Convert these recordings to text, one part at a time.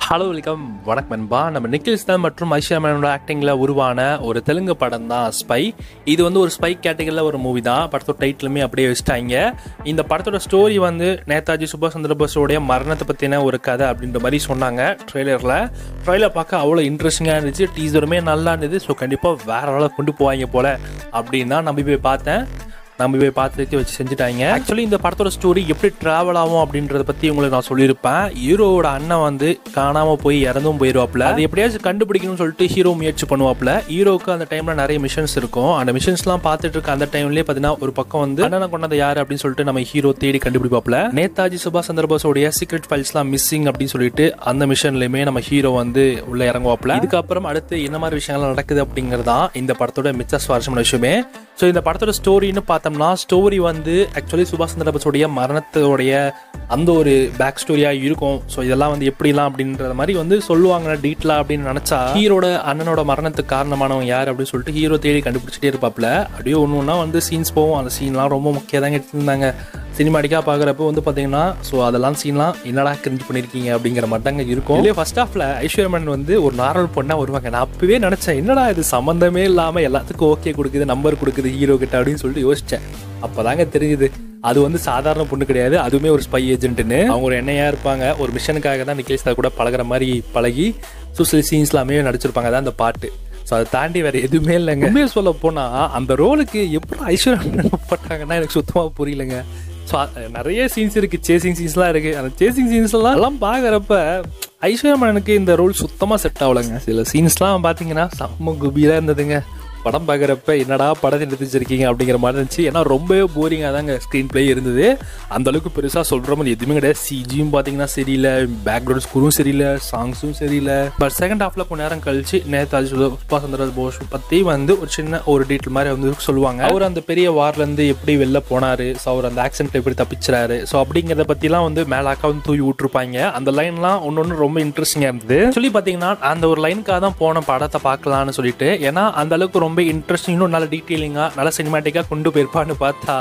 hello welcome வணக்கம் நண்பா நம்ம நிக்கில்ஸ் தான் மற்றும் ஐஸ்வர்யா மேனோட ஆக்டிங்கில் உருவான ஒரு தெலுங்கு படம் தான் ஸ்பை இது வந்து ஒரு ஸ்பை கேட்டகரியில் ஒரு மூவி தான் படத்தோட டைட்டிலுமே அப்படியே வச்சுட்டாங்க இந்த படத்தோட ஸ்டோரி வந்து நேதாஜி சுபாஷ் சந்திர போஸோடைய மரணத்தை பற்றின ஒரு கதை அப்படின்ற மாதிரி சொன்னாங்க ட்ரெய்லரில் ட்ரெய்லர் பார்க்க அவ்வளோ இன்ட்ரெஸ்டிங்காக இருந்துச்சு டீசருமே நல்லா இருந்தது ஸோ கண்டிப்பாக வேற அளவு கொண்டு போவாங்க போல அப்படின்னு தான் நம்பி போய் பார்த்தேன் நம்ம போய் பார்த்துட்டு வச்சு செஞ்சுட்டாங்க ஆக்சுவலி இந்த படத்தோட ஸ்டோரி எப்படி ட்ராவல் ஆகும் அப்படின்றத பற்றி உங்களுக்கு நான் சொல்லியிருப்பேன் ஹீரோவோட அண்ணன் வந்து காணாமல் போய் இறந்தும் போயிடுவாப்ல அது எப்படியாச்சும் கண்டுபிடிக்கணும்னு சொல்லிட்டு ஹீரோ முயற்சி பண்ணுவாப்ல ஹீரோக்கு அந்த டைமில் நிறைய மிஷன்ஸ் இருக்கும் அந்த மிஷன்ஸ்லாம் பார்த்துட்டு இருக்க அந்த டைம்லேயே பார்த்தீங்கன்னா ஒரு பக்கம் வந்து அண்ணனை கொண்டது யார் அப்படின்னு சொல்லிட்டு நம்ம ஹீரோ தேடி கண்டுபிடிப்பாப்ல நேதாஜி சுபாஷ் சந்திர போஸோடைய சீக்ரெட் ஃபைல்ஸ்லாம் மிஸ்ஸிங் அப்படின்னு சொல்லிட்டு அந்த மிஷன்லையுமே நம்ம ஹீரோ வந்து உள்ள இறங்குவாப்ல இதுக்கப்புறம் அடுத்து என்ன மாதிரி விஷயங்கள் நடக்குது அப்படிங்கிறது தான் இந்த படத்தோட மிச்ச சுவாரஸ்யமான விஷயமே ஸோ இந்த படத்தோட ஸ்டோரின்னு பார்த்தோம்னா ஸ்டோரி வந்து ஆக்சுவலி சுபாஷ் சந்திர போஸோடைய மரணத்தோடைய அந்த ஒரு பேக் ஸ்டோரியாக இருக்கும் ஸோ இதெல்லாம் வந்து எப்படிலாம் அப்படின்ற மாதிரி வந்து சொல்லுவாங்க டீட்டெயிலாக அப்படின்னு நினச்சா ஹீரோட அண்ணனோட மரணத்துக்கு காரணமானவன் யார் அப்படின்னு சொல்லிட்டு ஹீரோ தேடி கண்டுபிடிச்சிட்டே இருப்பாப்ல அப்படியே ஒன்று ஒன்றா வந்து சீன்ஸ் போகும் அந்த சீன்லாம் ரொம்ப முக்கியம் தாங்க எடுத்துருந்தாங்க சினிமாட்டிக்காக பார்க்குறப்ப வந்து பார்த்தீங்கன்னா ஸோ அதெல்லாம் சீன்லாம் என்னடா கிரிஞ்சு பண்ணியிருக்கீங்க அப்படிங்கிற மாதிரி தாங்க இருக்கும் இல்லையே ஃபர்ஸ்ட் ஹாஃபில் ஐஸ்வர்யமன் வந்து ஒரு நார்மல் பொண்ணாக வருவாங்க நான் அப்பவே நினச்சேன் என்னடா இது சம்மந்தமே இல்லாமல் எல்லாத்துக்கும் ஓகே கொடுக்குது நம்பர் கொடுக்குது ஹீரோ கிட்ட அப்படின்னு சொல்லிட்டு யோசித்தேன் அப்போதாங்க தெரிஞ்சுது அது வந்து சாதாரண பொண்ணு கிடையாது அதுவுமே ஒரு ஸ்பை ஏஜென்ட்னு அவங்க ஒரு எண்ணெயாக இருப்பாங்க ஒரு மிஷனுக்காக தான் நிக்கேஷ் கூட பழகுற மாதிரி பழகி ஸோ சில சீன்ஸ்லாமே நடிச்சிருப்பாங்க அதான் அந்த பாட்டு ஸோ அதை தாண்டி வேற எதுவுமே இல்லைங்க உண்மையை சொல்ல போனால் அந்த ரோலுக்கு எப்படி ஐஸ்வர்யா போட்டாங்கன்னா எனக்கு சுத்தமாக புரியலங்க ஸோ நிறைய சீன்ஸ் இருக்கு சேசிங் சீன்ஸ்லாம் இருக்கு அந்த சேசிங் சீன்ஸ்லாம் எல்லாம் பார்க்குறப்ப ஐஸ்வர்யா மேனனுக்கு இந்த ரோல் சுத்தமாக செட் ஆகலைங்க சில சீன்ஸ்லாம் பார்த்தீங்கன்னா செம்ம குபியாக இருந்ததுங்க படம் பார்க்குறப்ப என்னடா படத்தை எடுத்து வச்சிருக்கீங்க அப்படிங்கிற மாதிரி இருந்துச்சு ஏன்னா ரொம்பவே போரிங்காக தாங்க ஸ்க்ரீன் பிளே இருந்தது அந்த அளவுக்கு பெருசாக சொல்கிற மாதிரி எதுவுமே கிடையாது சிஜியும் பார்த்தீங்கன்னா சரியில்லை பேக்ரவுண்ட் ஸ்கூரும் சரியில்லை சாங்ஸும் சரியில்லை பட் செகண்ட் ஹாஃபில் கொஞ்ச நேரம் கழிச்சு நேதாஜி சுபாஷ் சந்திர போஸ் பற்றி வந்து ஒரு சின்ன ஒரு டீட்டெயில் மாதிரி வந்து சொல்லுவாங்க அவர் அந்த பெரிய வார்லேருந்து எப்படி வெளில போனார் ஸோ அவர் அந்த ஆக்சிடென்ட் எப்படி தப்பிச்சாரு ஸோ அப்படிங்கிறத பற்றிலாம் வந்து மேலாக்கா வந்து தூவி விட்டுருப்பாங்க அந்த லைன்லாம் ஒன்று ஒன்று ரொம்ப இன்ட்ரெஸ்டிங்காக இருந்தது சொல்லி பார்த்தீங்கன்னா அந்த ஒரு லைனுக்காக தான் போன படத்தை பார்க்கலான்னு சொல்லிட்டு ஏன்னா அந்த அளவுக்கு ரொம்ப இன்ட்ரெஸ்டிங் இன்னும் நல்ல டீட்டெயிலிங்காக நல்ல சினிமாட்டிக்காக கொண்டு போயிருப்பான்னு பார்த்தா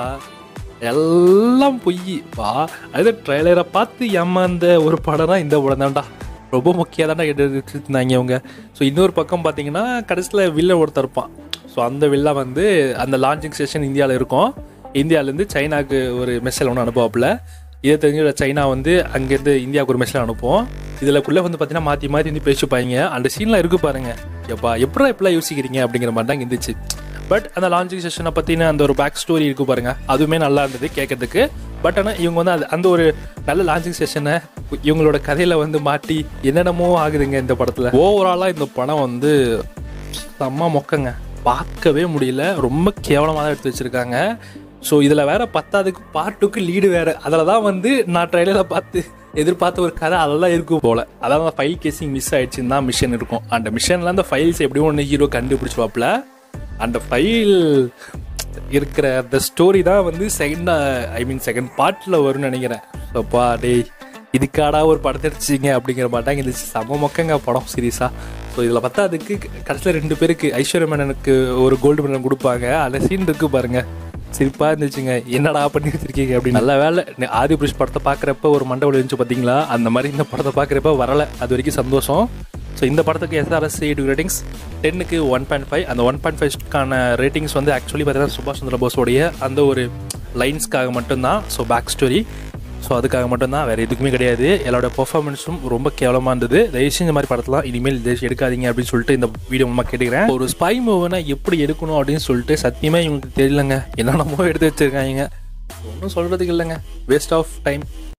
எல்லாம் பொய் வா அது ட்ரெய்லரை பார்த்து ஏமாந்த ஒரு படம் தான் இந்த படம் தான்டா ரொம்ப முக்கியம் தான்டா எடுத்துருந்தாங்க அவங்க ஸோ இன்னொரு பக்கம் பார்த்தீங்கன்னா கடைசியில் வில்ல ஒருத்தர் இருப்பான் ஸோ அந்த வில்லா வந்து அந்த லான்ச்சிங் செஷன் இந்தியாவில் இருக்கும் இந்தியாவிலேருந்து சைனாக்கு ஒரு மெசேஜ் ஒன்று அனுப்புவாப்புல இதை தெரிஞ்ச சைனா வந்து அங்கேருந்து இந்தியாவுக்கு ஒரு மெசேஜ் அனுப்புவோம் இதுலக்குள்ளே வந்து பார்த்தீங்கன்னா மாற்றி மாற்றி வந்து பேசிப்பாங்க அந்த சீன்லாம் இருக்கு பாருங்க எப்பா எப்படா எப்படிலாம் யோசிக்கிறீங்க அப்படிங்கிற மாதிரி தான் இருந்துச்சு பட் அந்த லான்ச்சிங் செஷனை பற்றின அந்த ஒரு பேக் ஸ்டோரி இருக்கு பாருங்க அதுவுமே நல்லா இருந்தது கேட்கறதுக்கு பட் ஆனால் இவங்க வந்து அது அந்த ஒரு நல்ல லான்ச்சிங் செஷனை இவங்களோட கதையில் வந்து மாட்டி என்னென்னமோ ஆகுதுங்க இந்த படத்தில் ஓவராலாக இந்த படம் வந்து செம்ம மொக்கங்க பார்க்கவே முடியல ரொம்ப கேவலமாக தான் எடுத்து வச்சுருக்காங்க ஸோ இதில் வேற பத்தாவதுக்கு பார்ட்டுக்கு லீடு வேற அதில் தான் வந்து நான் ட்ரெயிலரில் பார்த்து எதிர்பார்த்த ஒரு கதை அதெல்லாம் இருக்கும் போல அதாவது அந்த ஃபைல் கேசிங் மிஸ் ஆயிடுச்சுன்னு தான் மிஷன் இருக்கும் அந்த மிஷனில் அந்த ஃபைல்ஸ் எப்படியும் ஒன்று ஹீரோ கண்டுபிடிச்சிவாப்புல அந்த ஃபைல் இருக்கிற அந்த ஸ்டோரி தான் வந்து செகண்ட் ஐ மீன் செகண்ட் பார்ட்டில் வரும்னு நினைக்கிறேன் அப்பா டேய் இதுக்காடா ஒரு படத்தை எடுச்சிங்க அப்படிங்கிற மாட்டாங்க இது செம மொக்கங்க படம் சீரியஸாக ஸோ இதில் பார்த்தா அதுக்கு கடைசியில் ரெண்டு பேருக்கு ஐஸ்வர்ய மேனனுக்கு ஒரு கோல்டு மெடல் கொடுப்பாங்க அந்த சீன் இருக்கு பாருங்க சிரிப்பாக இருந்துச்சுங்க என்னடா பண்ணி வச்சிருக்கீங்க அப்படின்னு நல்ல வேலை ஆதி புருஷ் படத்தை பார்க்குறப்ப ஒரு மண்டபம் இருந்துச்சு பார்த்தீங்களா அந்த மாதிரி இந்த படத்தை பார்க்குறப்ப வரலை அது வரைக்கும் சந்தோஷம் ஸோ இந்த படத்துக்கு எஸ்ஆர்எஸ் எயிட் ரேட்டிங்ஸ் டென்னுக்கு ஒன் பாயிண்ட் ஃபைவ் அந்த ஒன் பாயிண்ட் ஃபைவ்க்கான ரேட்டிங்ஸ் வந்து ஆக்சுவலி பார்த்தீங்கன்னா சுபாஷ் சந்திர போஸோடைய அந்த ஒரு லைன்ஸ்க்காக மட்டும்தான் ஸோ பேக் ஸ்டோரி ஸோ அதுக்காக மட்டும்தான் வேறு எதுக்குமே கிடையாது எல்லாரோட பெர்ஃபார்மன்ஸும் ரொம்ப கேவலமாக இருந்தது தயவுசெய்து இந்த மாதிரி படத்தெல்லாம் இனிமேல் தயவுசெய்து எடுக்காதீங்க அப்படின்னு சொல்லிட்டு இந்த வீடியோ மூலமாக கேட்டுக்கிறேன் ஒரு ஸ்பை மூவினா எப்படி எடுக்கணும் அப்படின்னு சொல்லிட்டு சத்தியமாக இவங்களுக்கு தெரியலங்க என்னென்னமோ எடுத்து வச்சிருக்காங்க ஒன்றும் சொல்கிறதுக்கு இல்லைங்க வேஸ்ட் ஆஃப் டைம்